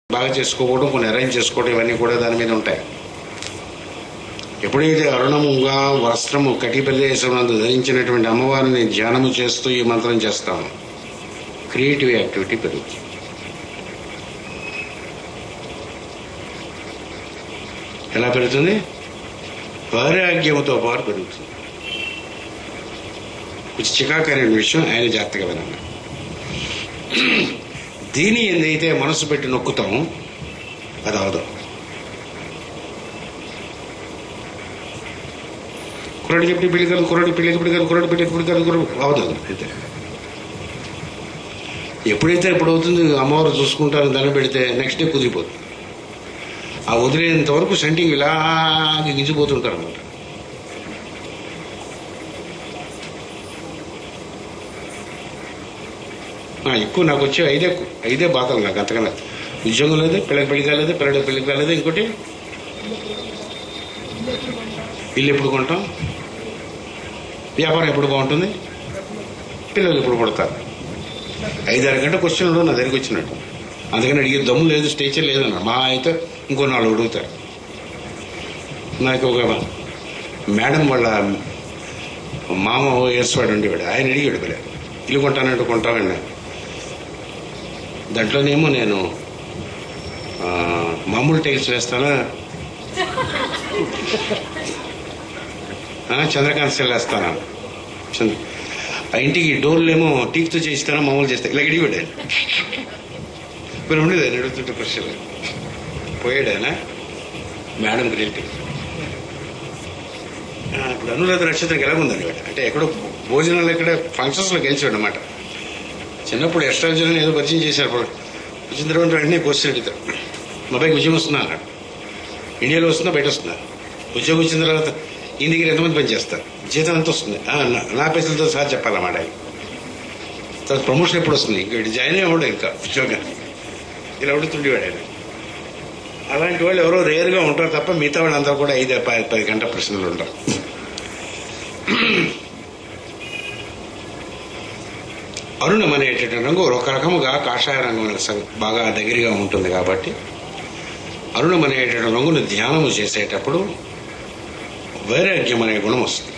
బాగా చేసుకోవడం కొన్ని అరేంజ్ చేసుకోవడం ఇవన్నీ కూడా దాని మీద ఉంటాయి ఎప్పుడైతే అరుణముగా వస్త్రము కటి ప్రదేశమునందు ధరించినటువంటి అమ్మవారిని ధ్యానము చేస్తూ ఈ మంత్రం చేస్తాము క్రియేటివ్ యాక్టివిటీ పెరుగుతుంది ఎలా పెరుగుతుంది వైరాగ్యముతో పాటు పెరుగుతుంది కొంచెం చికాకైన విషయం ఆయన జాగ్రత్తగా వినండి దీని ఏదైతే మనసు పెట్టి నొక్కుతామో అది అవదు కుర్రాడు చెప్పి పెళ్లి కాదు కుర్రాడు పెళ్లి ఇప్పుడు కాదు కుర్రాడు పెళ్లి ఇప్పుడు కాదు కుర్రాడు అవదు అయితే ఎప్పుడైతే ఎప్పుడు అవుతుంది అమ్మవారు చూసుకుంటారు దండం పెడితే నెక్స్ట్ డే కుదిరిపోతుంది ఆ వదిలేంత వరకు సెంటింగ్ ఇలాగే గింజిపోతుంటారు అనమాట ఎక్కువ నాకు వచ్చే ఐదే ఐదే బాధలు నాకు అంతకన్నా ఉద్యోగం లేదు పిల్లకి పెళ్లి కాలేదు పిల్లడికి పెళ్లి కాలేదు ఇంకోటి ఇల్లు ఎప్పుడు కొంటాం వ్యాపారం ఎప్పుడు బాగుంటుంది పిల్లలు ఎప్పుడు పుడతారు ఐదారు గంట క్వశ్చన్లు నా దగ్గరికి వచ్చినట్టు అందుకని అడిగే దమ్ము లేదు స్టేచర్ లేదన్న మా అయితే ఇంకో నాలుగు అడుగుతారు నాకు ఒక మేడం వాళ్ళ మామ ఏర్స్వాడు ఉండేవాడు ఆయన అడిగాడు పిల్ల ఇల్లు కొంటానంటే కొంటామండి దాంట్లోనేమో నేను ఆ, మామూలు టైల్స్ వేస్తానా ఆ, చంద్రకాంత్ సెల్ వేస్తానా చంద్ర ఆ ఇంటికి డోర్లు ఏమో టీక్తో చేయిస్తానా మామూలు చేస్తా ఇలా ఇడిగాడు ఆయన మరి ఉండేది ఆయన అడుగుతుంటే క్వశ్చన్ పోయాడు ఆయన మేడం రిలేటివ్ ఇప్పుడు అనురాధ నక్షత్రం ఎలా ఉందండి వాడు అంటే ఎక్కడో భోజనాలు ఎక్కడ ఫంక్షన్స్లో గెలిచాడు అనమాట చిన్నప్పుడు ఎక్స్ట్రా విజన్ ఏదో పరిచయం చేశారు అప్పుడు వచ్చిన తర్వాత వెంటనే క్వశ్చన్ అడుగుతారు మా అబ్బాయికి విజయం వస్తుందా అన్నాడు ఇండియాలో వస్తుందా బయట వస్తుందా ఉద్యోగం వచ్చిన తర్వాత ఈ దగ్గర ఎంతమంది పని చేస్తారు జీతం ఎంత వస్తుంది "ఆ, నా- నా పైసలతో సహా చెప్పాలన్నమాట ఆయన తర్వాత ప్రమోషన్ ఎప్పుడు వస్తుంది ఇంకా వీడు జాయిన్ అవ్వడు ఇంకా ఉద్యోగం ఇలా అడుగుతుండేవాడు ఆయన అలాంటి వాళ్ళు ఎవరో రేరుగా ఉంటారు తప్ప మిగతా వాళ్ళంతా కూడా ఐదు పది పది గంటల ప్రశ్నలు ఉంటారు అరుణం అనేటటువంటి రంగు ఒక రకముగా కాషాయ రంగు స- బాగా దగ్గరగా ఉంటుంది కాబట్టి అరుణం అనేటటువంటి రంగును ధ్యానము చేసేటప్పుడు వైరాగ్యం అనే గుణం వస్తుంది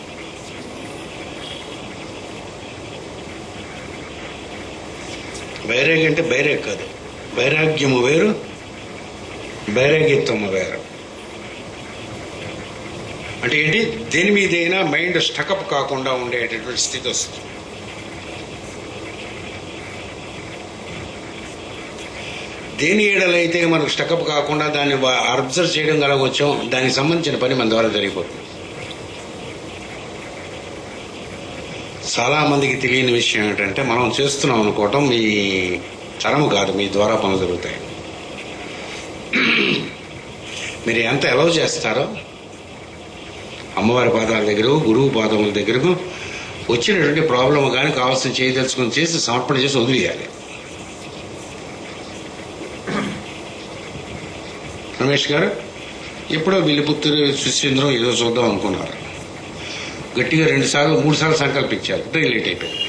వైరాగ్యం అంటే బైరాగ్ కాదు వైరాగ్యము వేరు బైరాగ్యత్వము వేరు అంటే ఏంటి దేని మీదైనా మైండ్ స్టకప్ కాకుండా ఉండేటటువంటి స్థితి వస్తుంది దేని ఏడలైతే మనకు స్టకప్ కాకుండా దాన్ని అబ్జర్వ్ చేయడం కలగొచ్చాం దానికి సంబంధించిన పని మన ద్వారా జరిగిపోతుంది చాలా మందికి తెలియని విషయం ఏంటంటే మనం చేస్తున్నాం అనుకోవటం మీ తరము కాదు మీ ద్వారా పనులు జరుగుతాయి మీరు ఎంత ఎలవ్ చేస్తారో అమ్మవారి పాదాల దగ్గర గురువు పాదముల దగ్గరకు వచ్చినటువంటి ప్రాబ్లం కానీ కావాల్సిన చేయదలుచుకుని చేసి సమర్పణ చేసి వదిలేయాలి రమేష్ గారు ఎప్పుడో విల్లిపుత్తూరు సుశీంద్రం ఏదో చూద్దాం అనుకున్నారు గట్టిగా రెండు సార్లు మూడు సార్లు సంకల్పించారు రిలేట్ అయిపోయింది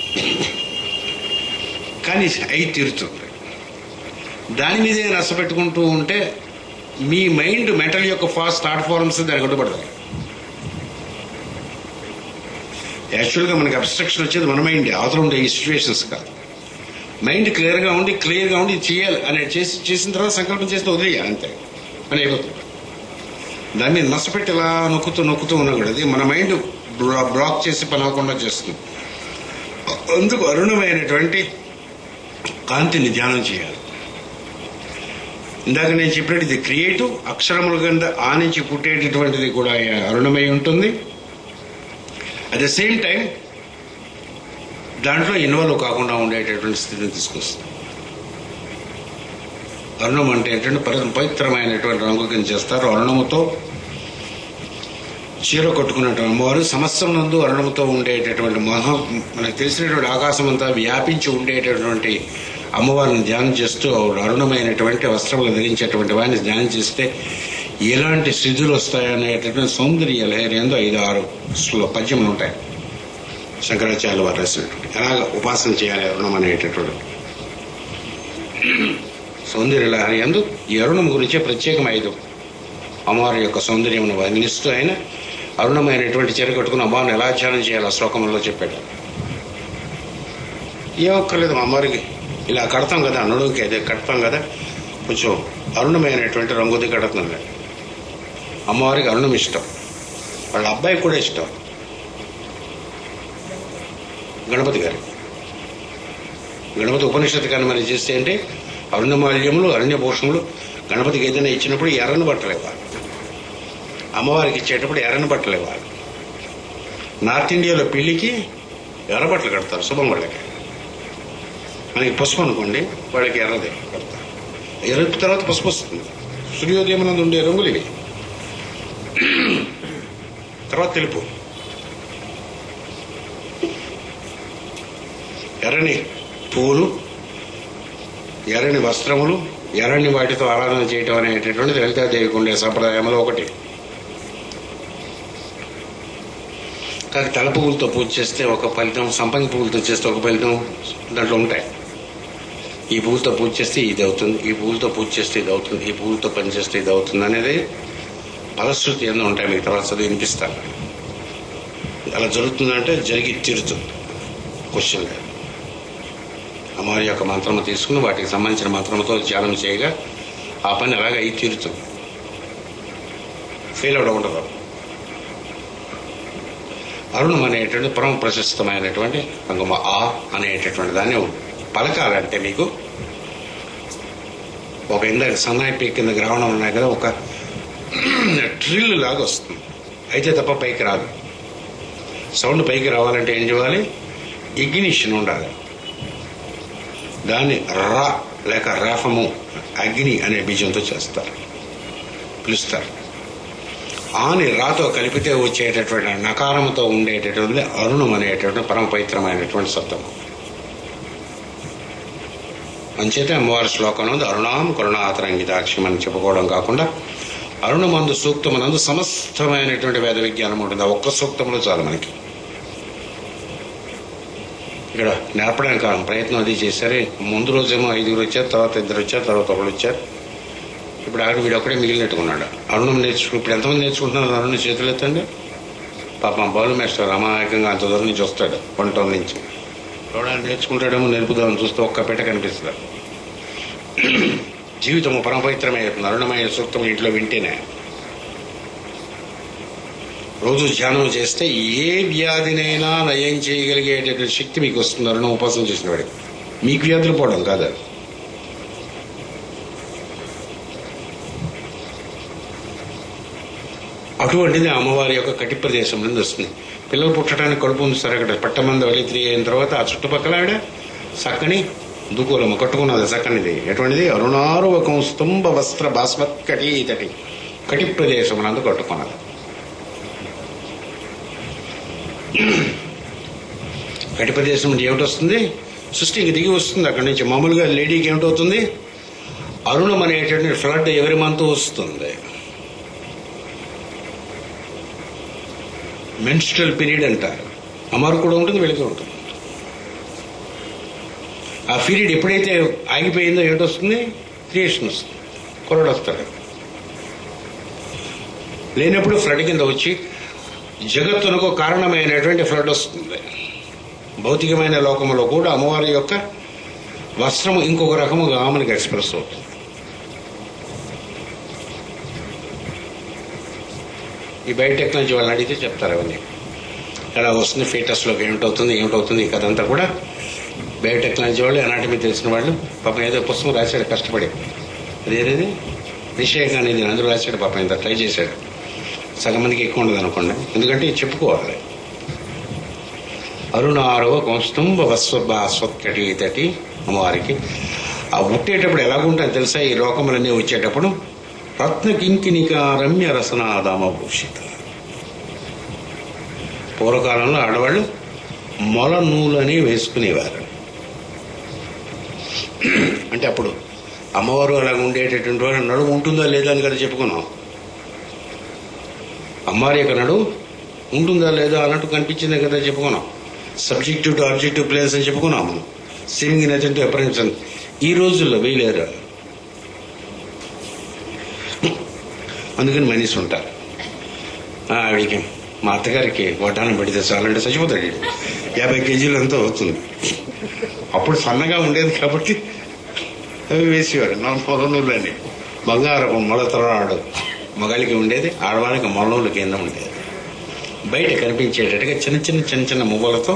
కానీ అయి తీరుతుంది దాని మీదే నష్టపెట్టుకుంటూ ఉంటే మీ మైండ్ మెంటల్ యొక్క ఫాస్ట్ థాట్ ఫార్మ్స్ దానికి అడ్డుపడతాయి యాక్చువల్గా మనకి అబ్స్ట్రక్షన్ వచ్చేది మన మైండ్ అవతల ఉండే ఈ సిచ్యువేషన్స్ కాదు మైండ్ క్లియర్గా ఉండి క్లియర్గా ఉండి ఇది చేయాలి అనేది చేసి చేసిన తర్వాత సంకల్పం చేస్తే వదిలేయాలి అంతే పని అయిపోతుంది దాని మీద నష్టపెట్టి ఇలా నొక్కుతూ నొక్కుతూ ఉన్నా కూడా అది మన మైండ్ బ్లాక్ చేసి పని అవ్వకుండా చేస్తుంది అందుకు అరుణమైనటువంటి కాంతిని ధ్యానం చేయాలి ఇందాక నేను చెప్పినట్టు ఇది క్రియేటివ్ అక్షరముల కింద ఆ నుంచి పుట్టేటటువంటిది కూడా అరుణమై ఉంటుంది అట్ ద సేమ్ టైం దాంట్లో ఇన్వాల్వ్ కాకుండా ఉండేటటువంటి స్థితిని తీసుకొస్తుంది అరుణం అంటే ఏంటంటే పరి- పవిత్రమైనటువంటి రంగు కింద చేస్తారు అరుణముతో చీర కొట్టుకున్నటువంటి అమ్మవారు సమస్తం నందు అరుణముతో ఉండేటటువంటి మహా మనకు తెలిసినటువంటి ఆకాశం అంతా వ్యాపించి ఉండేటటువంటి అమ్మవారిని ధ్యానం చేస్తూ ఆవిడ అరుణమైనటువంటి వస్త్రములు ధరించేటువంటి వారిని ధ్యానం చేస్తే ఎలాంటి స్థితులు వస్తాయనేటటువంటి సౌందర్య లహరి ఎందు ఐదు ఆరు శ్లో పద్యములు ఉంటాయి శంకరాచార్య వారు రాసినటువంటి ఎలాగ ఉపాసన చేయాలి అరుణం అనేటటువంటి సౌందర్యలహరి ఎందు ఈ అరుణం గురించే ప్రత్యేకమైదు అమ్మవారి యొక్క సౌందర్యమును వర్ణిస్తూ ఆయన అరుణమైనటువంటి చీర కట్టుకుని అమ్మవారిని ఎలా ధ్యానం చేయాలి ఆ శ్లోకంలో చెప్పాడు ఏ ఒక్కర్లేదు మా అమ్మవారికి ఇలా కడతాం కదా నడుముకి అదే కడతాం కదా కొంచెం అరుణమైనటువంటి రంగుది కడుతుంది అమ్మవారికి అరుణం ఇష్టం వాళ్ళ అబ్బాయికి కూడా ఇష్టం గణపతి గారి గణపతి ఉపనిషత్తు కానీ మరి చేస్తే అంటే అరుణమాల్యములు అరణ్యభూషములు గణపతికి ఏదైనా ఇచ్చినప్పుడు ఎర్రని బట్టలు ఇవ్వాలి అమ్మవారికి ఇచ్చేటప్పుడు ఎర్రని బట్టలు ఇవ్వాలి నార్త్ ఇండియాలో పెళ్లికి ఎర్ర బట్టలు కడతారు శుభం వాళ్ళకి మనకి పసుపు అనుకోండి వాళ్ళకి ఎర్రది కడతారు ఎరుపు తర్వాత పసుపు వస్తుంది సూర్యోదయం నందు ఉండే రంగులు ఇవి తర్వాత తెలుపు ఎర్రని పువ్వులు ఎర్రని వస్త్రములు ఎర్రని వాటితో ఆరాధన చేయటం అనేటటువంటిది లలితాదేవికి ఉండే సంప్రదాయంలో ఒకటి కానీ తల పువ్వులతో పూజ చేస్తే ఒక ఫలితం సంపంగి పువ్వులతో చేస్తే ఒక ఫలితం దాంట్లో ఉంటాయి ఈ పువ్వులతో పూజ చేస్తే ఇది అవుతుంది ఈ పువ్వులతో పూజ చేస్తే ఇది అవుతుంది ఈ పువ్వులతో పని చేస్తే ఇది అవుతుంది అనేది ఫలశ్రుతి ఎన్నో ఉంటాయి మీకు తర్వాత చదివి వినిపిస్తాను అలా జరుగుతుందంటే జరిగి తీరుతుంది క్వశ్చన్ లేదు అమ్మవారి యొక్క మంత్రము తీసుకుని వాటికి సంబంధించిన మంత్రముతో ధ్యానం చేయగా ఆ పని అలాగే అయి తీరుతుంది ఫెయిల్ అవడం ఉండదు అరుణం అనేటువంటి పరమ ప్రశస్తమైనటువంటి అంగమ ఆ అనేటటువంటి దాన్ని పలకాలంటే మీకు ఒక ఇందాక సన్నాయి కింద గ్రహణం ఉన్నాయి కదా ఒక ట్రిల్ లాగా వస్తుంది అయితే తప్ప పైకి రాదు సౌండ్ పైకి రావాలంటే ఏం చేయాలి ఇగ్నిషన్ ఉండాలి దాన్ని రా లేక రాఫము అగ్ని అనే బీజంతో చేస్తారు పిలుస్తారు ఆని రాతో కలిపితే వచ్చేటటువంటి నకారంతో ఉండేటటువంటి అరుణం అనేటటువంటి పరమ పవిత్రమైనటువంటి శబ్దం అంచేతే అమ్మవారి శ్లోకం ఉంది అరుణాం కరుణాతరంగితాక్షం అని చెప్పుకోవడం కాకుండా అరుణమందు సూక్తమునందు సమస్తమైనటువంటి వేద విజ్ఞానం ఉంటుంది ఆ ఒక్క సూక్తంలో చాలు మనకి ఇక్కడ నేర్పడానికి ఆ ప్రయత్నం అది చేశారు ముందు రోజేమో ఐదుగురు వచ్చారు తర్వాత ఇద్దరు వచ్చారు తర్వాత ఒకరు వచ్చారు ఇప్పుడు ఆవిడ వీడు ఒక్కడే మిగిలినట్టుకున్నాడు అరుణం నేర్చుకు ఇప్పుడు ఎంతమంది నేర్చుకుంటున్నారు అరుణ చేతులు ఎత్తండి పాపం బౌలు మేస్టర్ అమాయకంగా అంత దూరం నుంచి వస్తాడు వంట నుంచి ఎవడైనా నేర్చుకుంటాడేమో నేర్పుదామని చూస్తే ఒక్క పెట్ట కనిపిస్తుంది జీవితం పరమపవిత్రమైపోతుంది అరుణమైన సూక్తం ఇంట్లో వింటేనే రోజు ధ్యానం చేస్తే ఏ వ్యాధినైనా నయం చేయగలిగేటటువంటి శక్తి మీకు వస్తుంది అరుణం ఉపాసన చేసిన వాడికి మీకు వ్యాధులు పోవడం కాదు అది. అటువంటిది అమ్మవారి యొక్క కటి ప్రదేశం నుండి వస్తుంది పిల్లలు పుట్టడానికి కడుపు ఉంది సరే అక్కడ పట్టమంది వలిత్రి అయిన తర్వాత ఆ చుట్టుపక్కల ఆవిడ చక్కని దుకూలము కట్టుకున్నది చక్కనిది ఎటువంటిది అరుణారువకం స్తంభ వస్త్ర భాస్మత్ కటి ఇతటి కటి ప్రదేశం నందు కట్టుకున్నది కటి ప్రదేశం నుండి ఏమిటి వస్తుంది సృష్టికి దిగి వస్తుంది అక్కడి నుంచి మామూలుగా లేడీకి ఏమిటవుతుంది అరుణం అనేటటువంటి ఫ్లడ్ ఎవరి మంత్ వస్తుంది మెన్స్ట్రల్ పీరియడ్ అంటారు అమ్మారు కూడా ఉంటుంది వీళ్ళకి ఉంటుంది ఆ పీరియడ్ ఎప్పుడైతే ఆగిపోయిందో ఏమిటొస్తుంది క్రియేషన్ వస్తుంది కుర్రడు వస్తాడు లేనప్పుడు ఫ్లడ్ కింద వచ్చి జగత్తునకు కారణమైనటువంటి ఫ్లడ్ వస్తుంది భౌతికమైన లోకంలో కూడా అమ్మవారి యొక్క వస్త్రము ఇంకొక రకముగా మనకి ఎక్స్ప్రెస్ అవుతుంది ఈ బయోటెక్నాలజీ వాళ్ళని అడిగితే చెప్తారు అవన్నీ ఎలా వస్తుంది ఫీటస్లోకి ఏమిటవుతుంది ఏమిటవుతుంది ఈ కథ అంతా కూడా బయోటెక్నాలజీ వాళ్ళు అనాటమీ తెలిసిన వాళ్ళు పాపం ఏదో పుస్తకం రాశాడు కష్టపడి అదేది విషయం అనేది అందులో రాశాడు పాపం ఇంత ట్రై చేశాడు సగం మందికి ఎక్కువ ఉండదు అనుకోండి ఎందుకంటే ఇది చెప్పుకోవాలి అరుణారవ కొంస్తంభ వస్వబ్బ స్వత్కటి తటి అమ్మవారికి ఆ పుట్టేటప్పుడు ఎలాగుంటుంది తెలుసా ఈ లోకములన్నీ వచ్చేటప్పుడు రత్న కింకినిక రమ్య రసనాదామ భూషిత పూర్వకాలంలో ఆడవాళ్ళు మొల నూలని వేసుకునేవారు అంటే అప్పుడు అమ్మవారు అలాగ ఉండేటటువంటి వారు నడుము ఉంటుందా లేదా అని కదా చెప్పుకున్నాం అమ్మవారి యొక్క నడుము ఉంటుందా లేదా అన్నట్టు కనిపించిందే కదా చెప్పుకున్నాం సబ్జెక్టివ్ టు ఆబ్జెక్టివ్ ప్లేస్ అని చెప్పుకున్నాం మనం సేమింగ్ నచ్చంటే అప్రెన్స్ ఈ రోజుల్లో వేయలేరు అందుకని మనిషి ఉంటారు ఆ, ఆవిడికి మా అత్తగారికి వడ్డానం పెడితే చాలంటే చచ్చిపోతాడు ఈడు. యాభై కేజీలు ఎంతో అవుతుంది అప్పుడు సన్నగా ఉండేది కాబట్టి అవి వేసేవారు నా పొలంలోని బంగారపు మొలతరాడు మగాళ్ళకి ఉండేది ఆడవాళ్ళకి మొలవుల కింద ఉండేది బయట కనిపించేటట్టుగా చిన్న చిన్న చిన్న చిన్న మువ్వలతో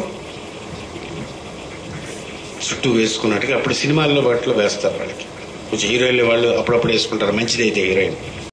చుట్టూ వేసుకున్నట్టుగా అప్పుడు సినిమాల్లో బట్టలు వేస్తారు వాళ్ళకి కొంచెం హీరోయిన్లు వాళ్ళు అప్పుడప్పుడు వేసుకుంటారు మంచిదైతే హీరోయిన్